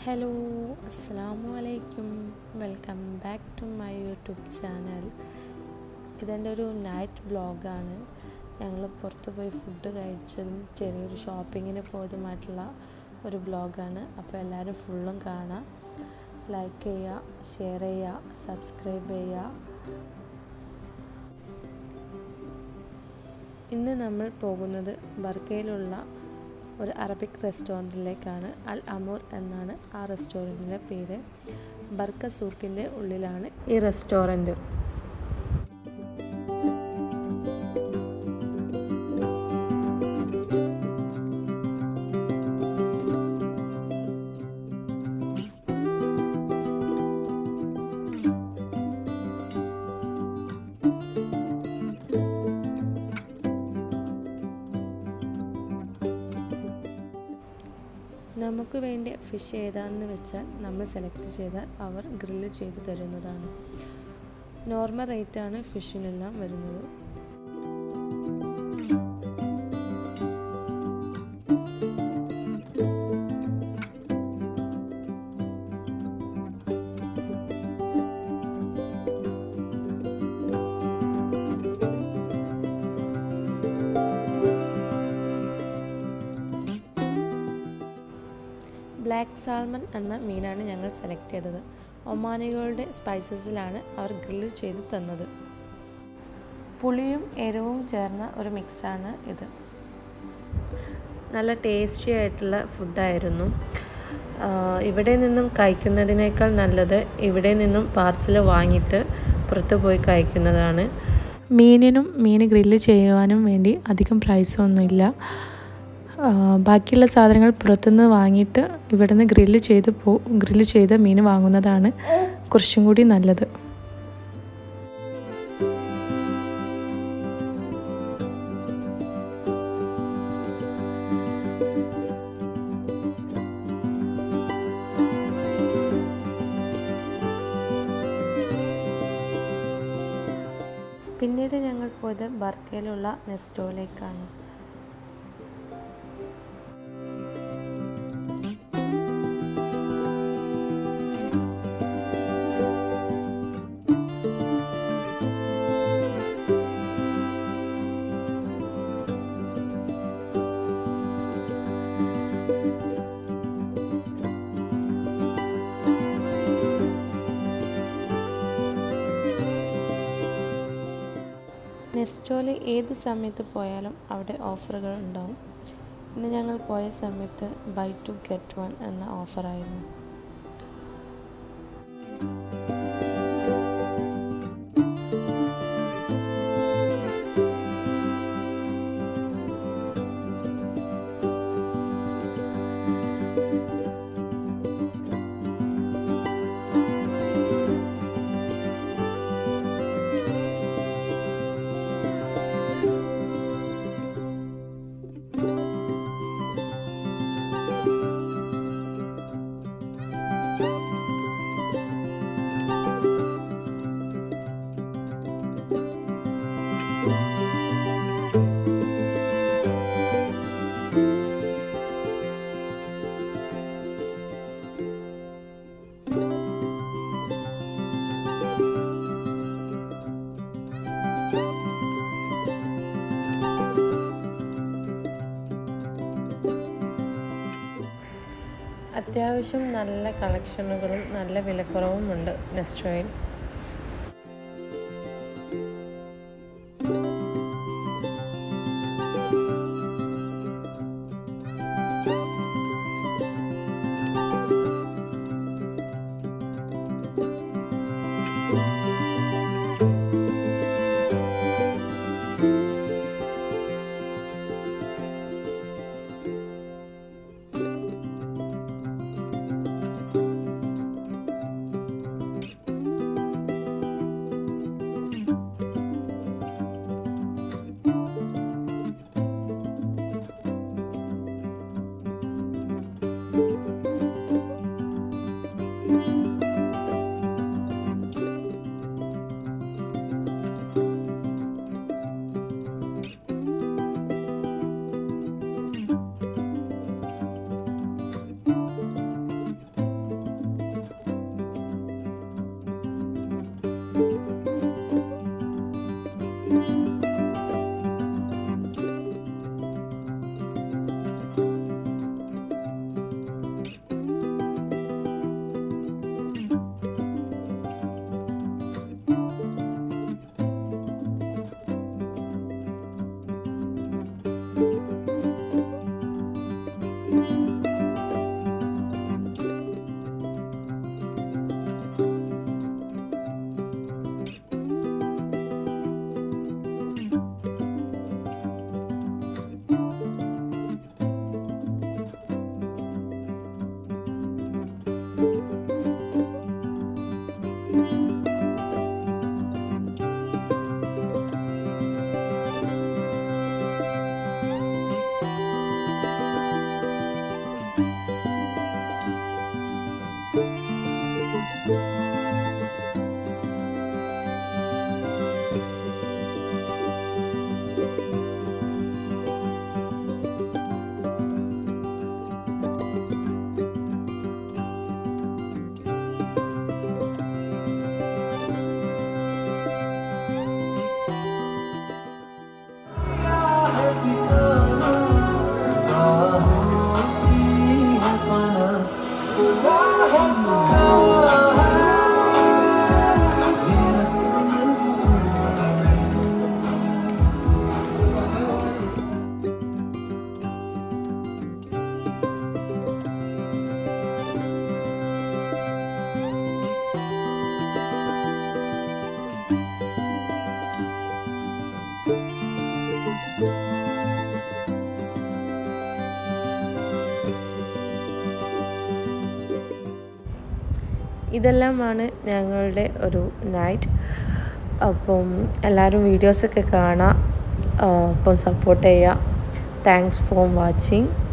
hello അസ്സാമു അലൈക്കും welcome back to my YouTube channel ഇതെൻ്റെ ഒരു നൈറ്റ് വ്ളോഗാണ് ഞങ്ങൾ പുറത്ത് പോയി ഫുഡ് കഴിച്ചതും ചെറിയൊരു ഷോപ്പിങ്ങിന് പോയതുമായിട്ടുള്ള ഒരു വ്ളോഗാണ് അപ്പോൾ എല്ലാവരും ഫുള്ളും കാണാം ലൈക്ക് ചെയ്യുക ഷെയർ ചെയ്യുക സബ്സ്ക്രൈബ് ചെയ്യുക ഇന്ന് നമ്മൾ പോകുന്നത് ബർക്കയിലുള്ള ഒരു അറബിക് റെസ്റ്റോറൻറ്റിലേക്കാണ് അൽ അമൂർ എന്നാണ് ആ റെസ്റ്റോറൻറ്റിൻ്റെ പേര് ബർക്ക സൂക്കിൻ്റെ ഉള്ളിലാണ് ഈ റെസ്റ്റോറൻറ്റ് നമുക്ക് വേണ്ടി ഫിഷ് ഏതാണെന്ന് വെച്ചാൽ നമ്മൾ സെലക്ട് ചെയ്താൽ അവർ ഗ്രില്ല് ചെയ്ത് തരുന്നതാണ് നോർമൽ റേറ്റാണ് ഫിഷിനെല്ലാം വരുന്നത് ബ്ലാക്ക് സാൽമൺ എന്ന മീനാണ് ഞങ്ങൾ സെലക്ട് ചെയ്തത് ഒമാനികളുടെ സ്പൈസസിലാണ് അവർ ഗ്രില്ല് ചെയ്ത് തന്നത് പുളിയും എരിവും ചേർന്ന ഒരു മിക്സാണ് ഇത് നല്ല ടേസ്റ്റി ആയിട്ടുള്ള ഫുഡായിരുന്നു ഇവിടെ നിന്നും കഴിക്കുന്നതിനേക്കാൾ നല്ലത് ഇവിടെ നിന്നും പാർസൽ വാങ്ങിയിട്ട് പുറത്ത് പോയി കഴിക്കുന്നതാണ് മീനിനും മീൻ ഗ്രില്ല് ചെയ്യുവാനും വേണ്ടി അധികം പ്രൈസൊന്നുമില്ല ബാക്കിയുള്ള സാധനങ്ങൾ പുറത്തുനിന്ന് വാങ്ങിയിട്ട് ഇവിടെ നിന്ന് ഗ്രില്ല് ചെയ്ത് പോ ഗ്രില്ല് ചെയ്ത മീൻ വാങ്ങുന്നതാണ് കുറച്ചും കൂടി നല്ലത് പിന്നീട് ഞങ്ങൾ പോയത് ബർക്കയിലുള്ള നെസ്റ്റോയിലേക്കാണ് നെസ്റ്റോയിൽ ഏത് സമയത്ത് പോയാലും അവിടെ ഓഫറുകൾ ഉണ്ടാവും ഇന്ന് ഞങ്ങൾ പോയ സമയത്ത് ബൈ ടു ഗെറ്റ് വൺ എന്ന ഓഫറായിരുന്നു അത്യാവശ്യം നല്ല കളക്ഷനുകളും നല്ല വിലക്കുറവും ഉണ്ട് നെസ്റ്റോയിൽ ഇതെല്ലാമാണ് ഞങ്ങളുടെ ഒരു നൈറ്റ് അപ്പം എല്ലാവരും വീഡിയോസൊക്കെ കാണാം അപ്പം സപ്പോർട്ട് ചെയ്യുക താങ്ക്സ് ഫോർ വാച്ചിങ്